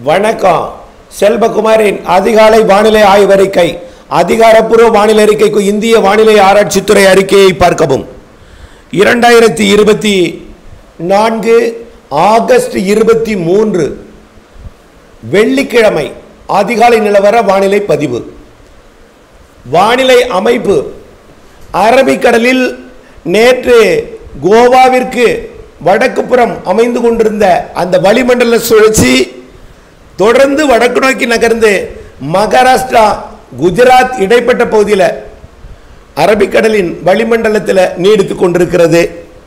வணக்கம் செல்வகுமாரின் அதிகாலை வானிலை ஆய்வறிக்கை அதிகாரப்பூர்வ வானிலை அறிக்கைக்கு இந்திய வானிலை ஆராய்ச்சித்துறை அறிக்கையை பார்க்கவும் இரண்டாயிரத்தி இருபத்தி நான்கு ஆகஸ்ட் இருபத்தி மூன்று வெள்ளிக்கிழமை அதிகாலை நிலவர வானிலை பதிவு வானிலை அமைப்பு அரபிக்கடலில் நேற்று கோவாவிற்கு வடக்கு புறம் அமைந்து கொண்டிருந்த அந்த வளிமண்டல சுழற்சி தொடர்ந்து வடக்கு நோக்கி நகர்ந்து மகாராஷ்டிரா குஜராத் இடைப்பட்ட பகுதியில் அரபிக்கடலின் வளிமண்டலத்தில் நீடித்துக் கொண்டிருக்கிறது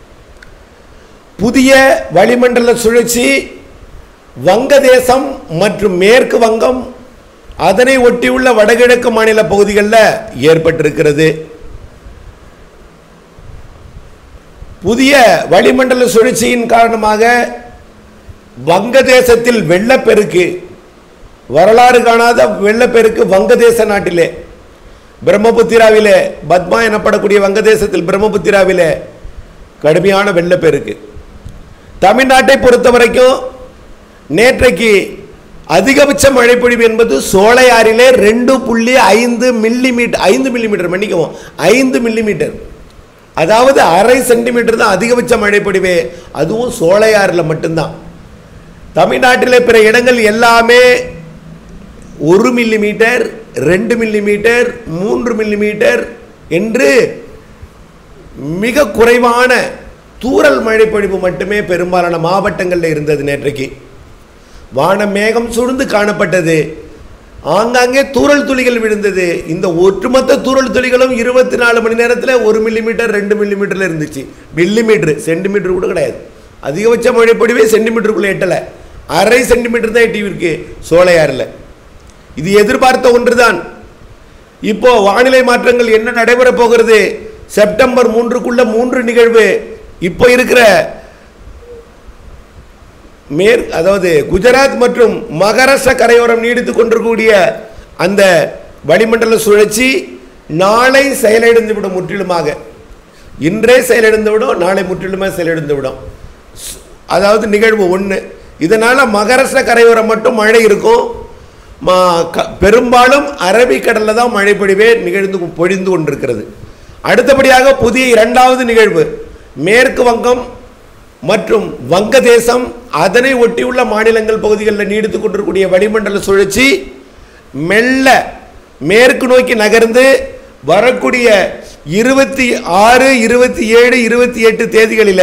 புதிய வளிமண்டல சுழற்சி வங்கதேசம் மற்றும் மேற்கு வங்கம் அதனை ஒட்டியுள்ள வடகிழக்கு மாநில பகுதிகளில் ஏற்பட்டிருக்கிறது புதிய வளிமண்டல சுழற்சியின் காரணமாக வங்கதேசத்தில் வெள்ளப்பெருக்கு வரலாறு காணாத வெள்ளப்பெருக்கு வங்கதேச நாட்டிலே பிரம்மபுத்திராவிலே பத்மா எனப்படக்கூடிய வங்கதேசத்தில் பிரம்மபுத்திராவிலே கடுமையான வெள்ளப்பெருக்கு தமிழ்நாட்டை பொறுத்த வரைக்கும் நேற்றைக்கு அதிகபட்ச மழைப்பொழிவு என்பது சோலையாறிலே ரெண்டு புள்ளி ஐந்து மில்லி மீட்டர் ஐந்து மில்லி மீட்டர் மன்னிக்கவும் ஐந்து மில்லி மீட்டர் அதாவது அரை சென்டிமீட்டர் தான் அதிகபட்ச மழைப்பொழிவே அதுவும் சோலையாறில் மட்டும்தான் தமிழ்நாட்டில் பிற இடங்கள் எல்லாமே ஒரு மில்லி மீட்டர் ரெண்டு மில்லி மீட்டர் மூன்று மில்லி மீட்டர் என்று மிக குறைவான தூறல் மழைப்பொழிவு மட்டுமே பெரும்பாலான மாவட்டங்களில் இருந்தது நேற்றைக்கு வானம் மேகம் சூழ்ந்து காணப்பட்டது ஆங்காங்கே தூறல் துளிகள் விழுந்தது இந்த ஒட்டுமொத்த தூறல் துளிகளும் இருபத்தி நாலு மணி நேரத்தில் ஒரு மில்லி மீட்டர் ரெண்டு மில்லி மீட்டரில் இருந்துச்சு மில்லி மீட்ரு சென்டிமீட்டர் கூட கிடையாது அதிகபட்ச மழைப்பொழிவே சென்டிமீட்டருக்குள்ளே எட்டலை அரை சென்டிமீட்டர் தான் எட்டியிருக்கு சோலையாறில் இது எதிர்பார்த்த ஒன்றுதான் இப்போ வானிலை மாற்றங்கள் என்ன நடைபெற போகிறது செப்டம்பர் மூன்றுக்குள்ள மூன்று நிகழ்வு இப்போ இருக்கிற மேற் அதாவது குஜராத் மற்றும் மகாராஷ்டிரா கரையோரம் நீடித்துக் கொண்டிருக்கக்கூடிய அந்த வளிமண்டல சுழற்சி நாளை செயலிழந்து விடும் முற்றிலுமாக இன்றே செயலிழந்து விடும் நாளை முற்றிலுமாக செயலிழந்து விடும் ஸ்- அதாவது நிகழ்வு ஒன்று இதனால் மகாராஷ்டிரா கரையோரம் மட்டும் மழை இருக்கும் மா- க- பெரும்பாலும் அரபிக்கடலில் தான் மழை பொழிவே நிகழ்ந்து பொழிந்து கொண்டிருக்கிறது அடுத்தபடியாக புதிய இரண்டாவது நிகழ்வு மேற்கு வங்கம் மற்றும் வங்கதேசம் அதனை ஒட்டியுள்ள மாநிலங்கள் பகுதிகளில் நீடித்துக் கொண்டிருக்கக்கூடிய வளிமண்டல சுழற்சி மெல்ல மேற்கு நோக்கி நகர்ந்து வரக்கூடிய இருபத்தி ஆறு இருபத்தி ஏழு இருபத்தி எட்டு தேதிகளில்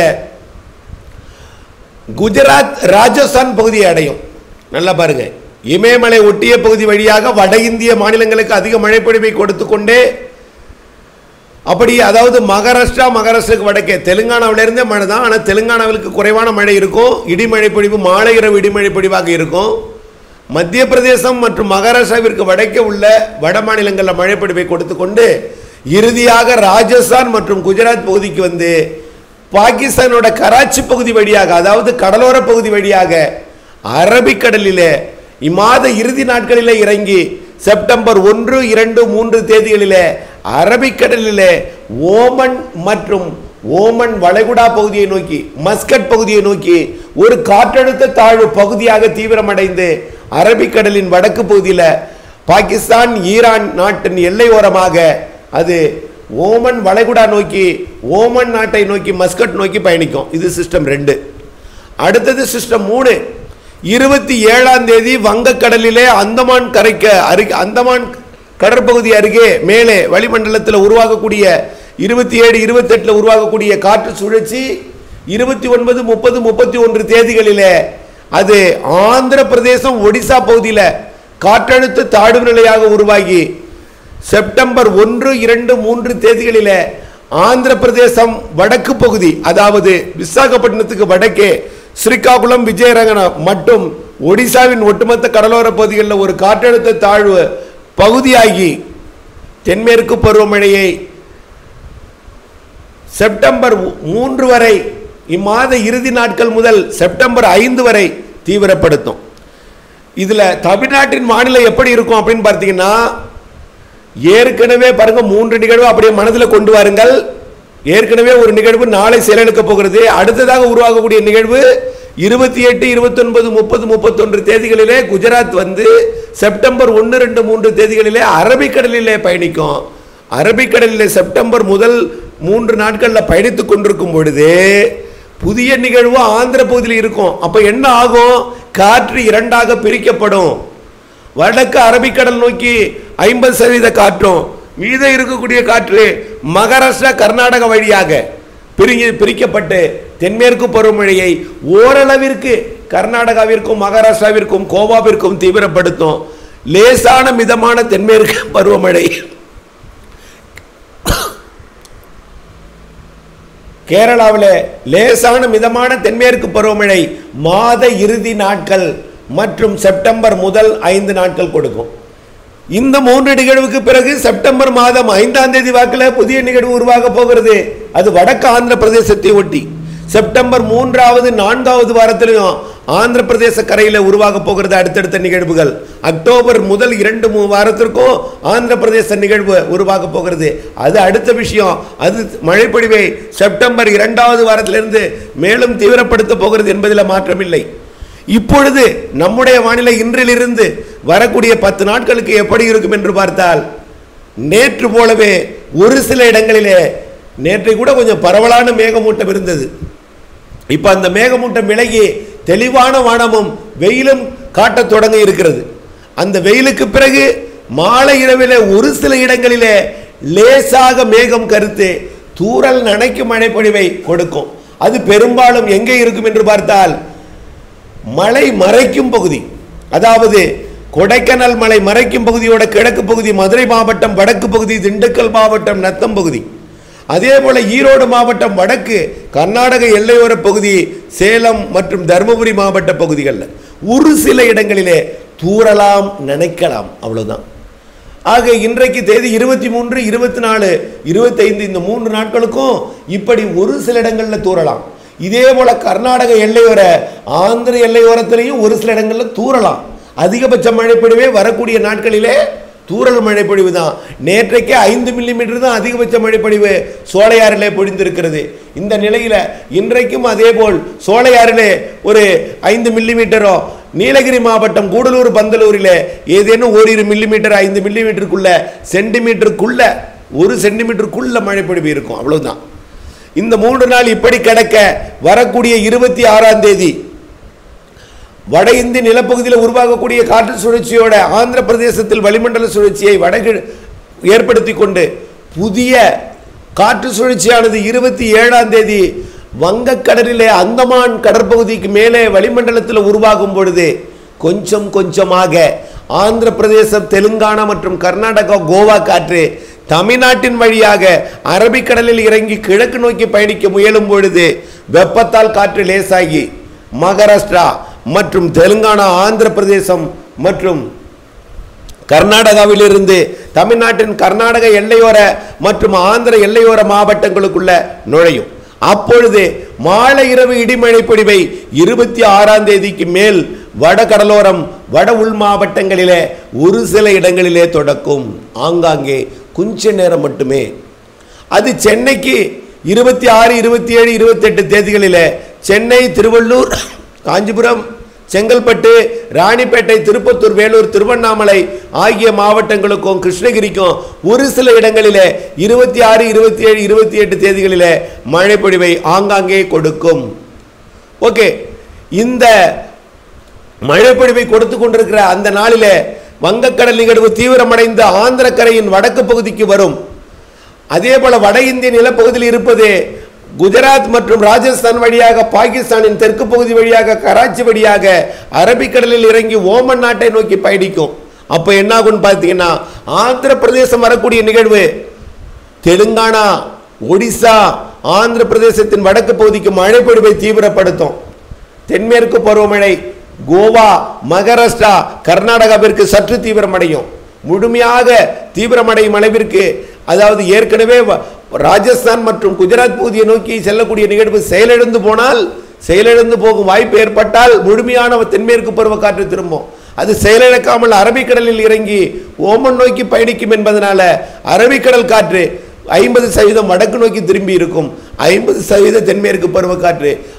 குஜராத் ராஜஸ்தான் பகுதியை அடையும் நல்லா பாருங்க இமயமலை ஒட்டிய பகுதி வழியாக வட இந்திய மாநிலங்களுக்கு அதிக மழைப்பொழிவை கொடுத்து கொண்டே அப்படி அதாவது மகாராஷ்டிரா மகாராஷ்டிராவுக்கு வடக்கே தெலுங்கானாவிலிருந்தே மழை தான் ஆனால் தெலுங்கானாவிற்கு குறைவான மழை இருக்கும் இடிமழை பொழிவு மாலை இரவு இடிமழை பொழிவாக இருக்கும் மத்திய பிரதேசம் மற்றும் மகாராஷ்டிராவிற்கு வடக்கே உள்ள வட மாநிலங்களில் மழைப்பொழிவை கொடுத்து கொண்டு இறுதியாக ராஜஸ்தான் மற்றும் குஜராத் பகுதிக்கு வந்து பாகிஸ்தானோட கராச்சி பகுதி வழியாக அதாவது கடலோர பகுதி வழியாக அரபிக்கடலிலே இம்மாத இறுதி நாட்களிலே இறங்கி செப்டம்பர் ஒன்று இரண்டு மூன்று தேதிகளிலே அரபிக்கடலிலே ஓமன் மற்றும் ஓமன் வளைகுடா பகுதியை நோக்கி மஸ்கட் பகுதியை நோக்கி ஒரு காற்றழுத்த தாழ்வு பகுதியாக தீவிரமடைந்து அரபிக்கடலின் வடக்கு பகுதியில் பாகிஸ்தான் ஈரான் நாட்டின் எல்லையோரமாக அது ஓமன் வளைகுடா நோக்கி ஓமன் நாட்டை நோக்கி மஸ்கட் நோக்கி பயணிக்கும் இது சிஸ்டம் ரெண்டு அடுத்தது சிஸ்டம் மூணு இருபத்தி ஏழாம் தேதி வங்கக்கடலிலே அந்தமான் கரைக்க அருகே அந்தமான் கடற்பகுதி அருகே மேலே வளிமண்டலத்தில் உருவாகக்கூடிய இருபத்தி ஏழு இருபத்தெட்டில் உருவாகக்கூடிய காற்று சுழற்சி இருபத்தி ஒன்பது முப்பது முப்பத்தி ஒன்று தேதிகளிலே அது ஆந்திர பிரதேசம் ஒடிசா பகுதியில் காற்றழுத்த தாழ்வு நிலையாக உருவாகி செப்டம்பர் ஒன்று இரண்டு மூன்று தேதிகளிலே ஆந்திர பிரதேசம் வடக்கு பகுதி அதாவது விசாகப்பட்டினத்துக்கு வடக்கே ஸ்ரீகாகுளம் விஜயரங்கனம் மற்றும் ஒடிசாவின் ஒட்டுமொத்த கடலோர பகுதிகளில் ஒரு காற்றழுத்த தாழ்வு பகுதியாகி தென்மேற்கு பருவமழையை செப்டம்பர் மூன்று வரை இம்மாத இறுதி நாட்கள் முதல் செப்டம்பர் ஐந்து வரை தீவிரப்படுத்தும் இதில் தமிழ்நாட்டின் வானிலை எப்படி இருக்கும் அப்படின்னு பார்த்தீங்கன்னா ஏற்கனவே பாருங்க மூன்று நிகழ்வு அப்படியே மனதில் கொண்டு வாருங்கள் ஏற்கனவே ஒரு நிகழ்வு நாளை செயலெடுக்க போகிறது அடுத்ததாக உருவாகக்கூடிய நிகழ்வு இருபத்தி எட்டு இருபத்தொன்பது முப்பது முப்பத்தொன்று தேதிகளிலே குஜராத் வந்து செப்டம்பர் ஒன்று ரெண்டு மூன்று தேதிகளிலே அரபிக்கடலிலே பயணிக்கும் அரபிக்கடலிலே செப்டம்பர் முதல் மூன்று நாட்களில் பயணித்துக் கொண்டிருக்கும் பொழுது புதிய நிகழ்வு ஆந்திர பகுதியில் இருக்கும் அப்ப என்ன ஆகும் காற்று இரண்டாக பிரிக்கப்படும் வடக்கு அரபிக்கடல் நோக்கி ஐம்பது சதவீத காற்றும் மீதம் இருக்கக்கூடிய காற்று மகாராஷ்டிரா கர்நாடகா வழியாக பிரிஞ்சு பிரிக்கப்பட்டு தென்மேற்கு பருவமழையை ஓரளவிற்கு கர்நாடகாவிற்கும் மகாராஷ்டிராவிற்கும் கோவாவிற்கும் தீவிரப்படுத்தும் லேசான மிதமான தென்மேற்கு பருவமழை கேரளாவில் லேசான மிதமான தென்மேற்கு பருவமழை மாத இறுதி நாட்கள் மற்றும் செப்டம்பர் முதல் ஐந்து நாட்கள் கொடுக்கும் இந்த மூன்று நிகழ்வுக்கு பிறகு செப்டம்பர் மாதம் ஐந்தாம் தேதி வாக்கில் புதிய நிகழ்வு உருவாக போகிறது அது வடக்கு ஆந்திர பிரதேசத்தை ஒட்டி செப்டம்பர் மூன்றாவது நான்காவது வாரத்திலையும் ஆந்திர பிரதேச கரையில் உருவாக போகிறது அடுத்தடுத்த நிகழ்வுகள் அக்டோபர் முதல் இரண்டு மூணு வாரத்திற்கும் ஆந்திர பிரதேச நிகழ்வு உருவாக போகிறது அது அடுத்த விஷயம் அது மழைப்பொழிவை செப்டம்பர் இரண்டாவது வாரத்திலிருந்து மேலும் தீவிரப்படுத்த போகிறது என்பதில் மாற்றமில்லை இப்பொழுது நம்முடைய வானிலை இன்றிலிருந்து வரக்கூடிய பத்து நாட்களுக்கு எப்படி இருக்கும் என்று பார்த்தால் நேற்று போலவே ஒரு சில இடங்களிலே நேற்றை கூட கொஞ்சம் பரவலான மேகமூட்டம் இருந்தது இப்ப அந்த மேகமூட்டம் விலகி தெளிவான வானமும் வெயிலும் காட்டத் தொடங்க இருக்கிறது அந்த வெயிலுக்கு பிறகு மாலை இரவிலே ஒரு சில இடங்களிலே லேசாக மேகம் கருத்து தூறல் நனைக்கும் மழைப்பொழிவை கொடுக்கும் அது பெரும்பாலும் எங்கே இருக்கும் என்று பார்த்தால் மலை மறைக்கும் பகுதி அதாவது கொடைக்கானல் மலை மறைக்கும் பகுதியோட கிழக்கு பகுதி மதுரை மாவட்டம் வடக்கு பகுதி திண்டுக்கல் மாவட்டம் நத்தம் பகுதி அதே போல ஈரோடு மாவட்டம் வடக்கு கர்நாடக எல்லையோர பகுதி சேலம் மற்றும் தருமபுரி மாவட்ட பகுதிகளில் ஒரு சில இடங்களிலே தூறலாம் நினைக்கலாம் அவ்வளவுதான் ஆக இன்றைக்கு தேதி இருபத்தி மூன்று இருபத்தி நாலு இருபத்தைந்து இந்த மூன்று நாட்களுக்கும் இப்படி ஒரு சில இடங்களில் தூறலாம் இதே போல கர்நாடக எல்லையோர ஆந்திர எல்லையோரத்திலையும் ஒரு சில இடங்களில் தூறலாம் அதிகபட்ச மழைப்பொழிவே வரக்கூடிய நாட்களிலே தூறல் மழைப்பொழிவு தான் நேற்றைக்கே ஐந்து மில்லிமீட்டர் தான் அதிகபட்ச மழைப்பொழிவு சோலையாறிலே பொழிந்திருக்கிறது இந்த நிலையில இன்றைக்கும் அதேபோல் சோலையாறிலே ஒரு ஐந்து மில்லிமீட்டரோ நீலகிரி மாவட்டம் கூடலூர் பந்தலூரிலே ஏதேனும் ஓரிரு மில்லிமீட்டர் ஐந்து மில்லிமீட்டருக்குள்ள சென்டிமீட்டருக்குள்ள ஒரு சென்டிமீட்டருக்குள்ள மழைப்பொழிவு இருக்கும் அவ்வளவுதான் இந்த மூன்று நாள் இப்படி கிடக்க வரக்கூடிய இருபத்தி ஆறாம் தேதி வட இந்திய நிலப்பகுதியில் உருவாகக்கூடிய காற்று சுழற்சியோட ஆந்திர பிரதேசத்தில் வளிமண்டல சுழற்சியை வடகு ஏற்படுத்தி கொண்டு புதிய காற்று சுழற்சியானது இருபத்தி ஏழாம் தேதி வங்கக்கடலிலே அந்தமான் கடற்பகுதிக்கு மேலே வளிமண்டலத்தில் உருவாகும் பொழுது கொஞ்சம் கொஞ்சமாக ஆந்திர பிரதேசம் தெலுங்கானா மற்றும் கர்நாடகா கோவா காற்று தமிழ்நாட்டின் வழியாக அரபிக்கடலில் இறங்கி கிழக்கு நோக்கி பயணிக்க முயலும் பொழுது வெப்பத்தால் காற்று லேசாகி மகாராஷ்டிரா மற்றும் தெலுங்கானா ஆந்திர பிரதேசம் மற்றும் கர்நாடகாவிலிருந்து தமிழ்நாட்டின் கர்நாடக எல்லையோர மற்றும் ஆந்திர எல்லையோர மாவட்டங்களுக்குள்ள நுழையும் அப்பொழுது மாலை இரவு இடிமழை பொழிவை இருபத்தி ஆறாம் தேதிக்கு மேல் வட கடலோரம் வட உள் மாவட்டங்களிலே ஒரு சில இடங்களிலே தொடக்கும் ஆங்காங்கே கொஞ்ச நேரம் மட்டுமே அது சென்னைக்கு இருபத்தி ஆறு இருபத்தி ஏழு இருபத்தெட்டு தேதிகளிலே சென்னை திருவள்ளூர் காஞ்சிபுரம் செங்கல்பட்டு ராணிப்பேட்டை திருப்பத்தூர் வேலூர் திருவண்ணாமலை ஆகிய மாவட்டங்களுக்கும் கிருஷ்ணகிரிக்கும் ஒரு சில இடங்களிலே இருபத்தி ஆறு இருபத்தி ஏழு இருபத்தி எட்டு தேதிகளிலே மழை பொழிவை ஆங்காங்கே கொடுக்கும் ஓகே இந்த மழைப்பொழிவை கொடுத்து கொண்டிருக்கிற அந்த நாளிலே வங்கக்கடல் நிகழ்வு தீவிரமடைந்த ஆந்திர கரையின் வடக்கு பகுதிக்கு வரும் அதே போல வட இந்திய நிலப்பகுதியில் இருப்பது குஜராத் மற்றும் ராஜஸ்தான் வழியாக பாகிஸ்தானின் தெற்கு பகுதி வழியாக கராச்சி வழியாக அரபிக்கடலில் இறங்கி ஓமன் நாட்டை நோக்கி பயணிக்கும் அப்ப என்ன ஆகும்னு பார்த்தீங்கன்னா ஆந்திர பிரதேசம் வரக்கூடிய நிகழ்வு தெலுங்கானா ஒடிசா ஆந்திர பிரதேசத்தின் வடக்கு பகுதிக்கு மழை பொழிவை தீவிரப்படுத்தும் தென்மேற்கு பருவமழை கோவா மகாராஷ்டிரா கர்நாடகாவிற்கு சற்று தீவிரமடையும் முழுமையாக தீவிரமடையும் அளவிற்கு அதாவது ஏற்கனவே வ- ராஜஸ்தான் மற்றும் குஜராத் பகுதியை நோக்கி செல்லக்கூடிய நிகழ்வு செயலிழந்து போனால் செயலிழந்து போகும் வாய்ப்பு ஏற்பட்டால் முழுமையான தென்மேற்கு பருவக்காற்று திரும்பும் அது செயலிழக்காமல் அரபிக்கடலில் இறங்கி ஓமன் நோக்கி பயணிக்கும் என்பதனால அரபிக்கடல் காற்று ஐம்பது சதவீதம் வடக்கு நோக்கி திரும்பி இருக்கும் ஐம்பது சதவீத தென்மேற்கு பருவக்காற்று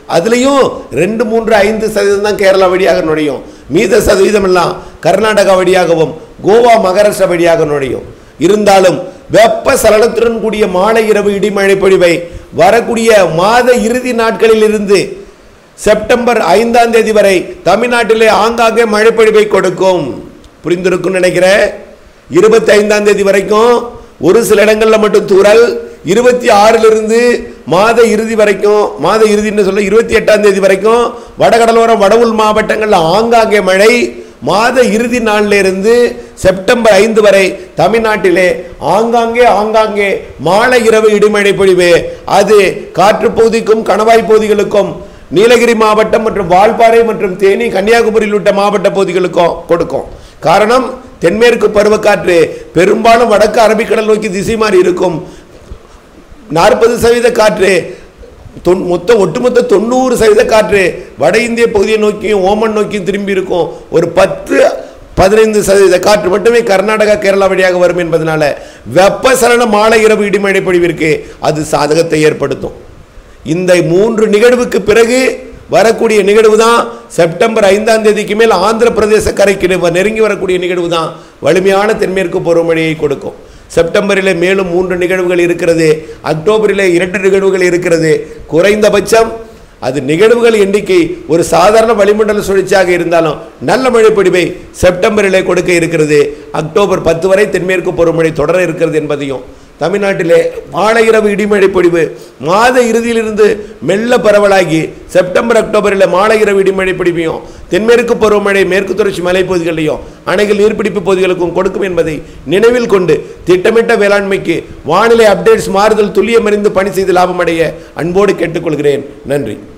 அதுலேயும் ரெண்டு மூன்று ஐந்து சதவீதம் தான் கேரளா வழியாக நுழையும் மீத சதவீதம் எல்லாம் கர்நாடகா வழியாகவும் கோவா மகாராஷ்டிரா வழியாக நுழையும் இருந்தாலும் வெப்ப சலனத்துடன் கூடிய மாலை இரவு இடிமழை பொழிவை வரக்கூடிய மாத இறுதி நாட்களில் இருந்து செப்டம்பர் ஐந்தாம் தேதி வரை தமிழ்நாட்டிலே ஆங்காங்கே மழைப்பொழிவை கொடுக்கும் புரிந்திருக்கும் நினைக்கிறேன் இருபத்தி ஐந்தாம் தேதி வரைக்கும் ஒரு சில இடங்கள்ல மட்டும் தூறல் இருபத்தி ஆறிலிருந்து மாத இறுதி வரைக்கும் மாத இறுதின்னு சொல்ல இருபத்தி எட்டாம் தேதி வரைக்கும் வடகடலோரம் வட உள் மாவட்டங்கள்ல ஆங்காங்கே மழை மாத இறுதி நாள்ல இருந்து செப்டம்பர் ஐந்து வரை தமிழ்நாட்டிலே ஆங்காங்கே ஆங்காங்கே மாலை இரவு இடிமழை பொழிவு அது காற்று பகுதிக்கும் கணவாய் பகுதிகளுக்கும் நீலகிரி மாவட்டம் மற்றும் வால்பாறை மற்றும் தேனி கன்னியாகுமரி உள்ளிட்ட மாவட்ட பகுதிகளுக்கும் கொடுக்கும் காரணம் தென்மேற்கு பருவக்காற்று பெரும்பாலும் வடக்கு அரபிக்கடல் நோக்கி திசை மாறி இருக்கும் நாற்பது சதவீத காற்று தொன் மொத்தம் ஒட்டுமொத்த தொண்ணூறு சதவீத காற்று வட இந்திய பகுதியை நோக்கியும் ஓமன் நோக்கியும் திரும்பி இருக்கும் ஒரு பத்து பதினைந்து சதவீத காற்று மட்டுமே கர்நாடகா கேரளா வழியாக வரும் என்பதனால வெப்பசலன மாலை இரவு இடிமழை பொழிவிற்கு அது சாதகத்தை ஏற்படுத்தும் இந்த மூன்று நிகழ்வுக்கு பிறகு வரக்கூடிய நிகழ்வு தான் செப்டம்பர் ஐந்தாம் தேதிக்கு மேல் ஆந்திர பிரதேச கரைக்கு நெ- நெருங்கி வரக்கூடிய நிகழ்வு தான் வலிமையான தென்மேற்கு பருவமழையை கொடுக்கும் செப்டம்பரிலே மேலும் மூன்று நிகழ்வுகள் இருக்கிறது அக்டோபரிலே இரண்டு நிகழ்வுகள் இருக்கிறது குறைந்தபட்சம் அது நிகழ்வுகள் எண்ணிக்கை ஒரு சாதாரண வளிமண்டல சுழற்சியாக இருந்தாலும் நல்ல மழைப்பொழிவை செப்டம்பரிலே கொடுக்க இருக்கிறது அக்டோபர் பத்து வரை தென்மேற்கு பருவமழை தொடர இருக்கிறது என்பதையும் தமிழ்நாட்டிலே மாலை இரவு இடிமழை பொழிவு மாத இறுதியிலிருந்து மெல்ல பரவலாகி செப்டம்பர் அக்டோபரில் மாலை இரவு இடிமழை பொழிவையும் தென்மேற்கு பருவமழை மேற்கு தொடர்ச்சி மலைப்பகுதிகளிலையும் அணைகள் நீர்பிடிப்பு பகுதிகளுக்கும் கொடுக்கும் என்பதை நினைவில் கொண்டு திட்டமிட்ட வேளாண்மைக்கு வானிலை அப்டேட்ஸ் மாறுதல் துல்லியமறிந்து பணி செய்து லாபமடைய அன்போடு கேட்டுக்கொள்கிறேன் நன்றி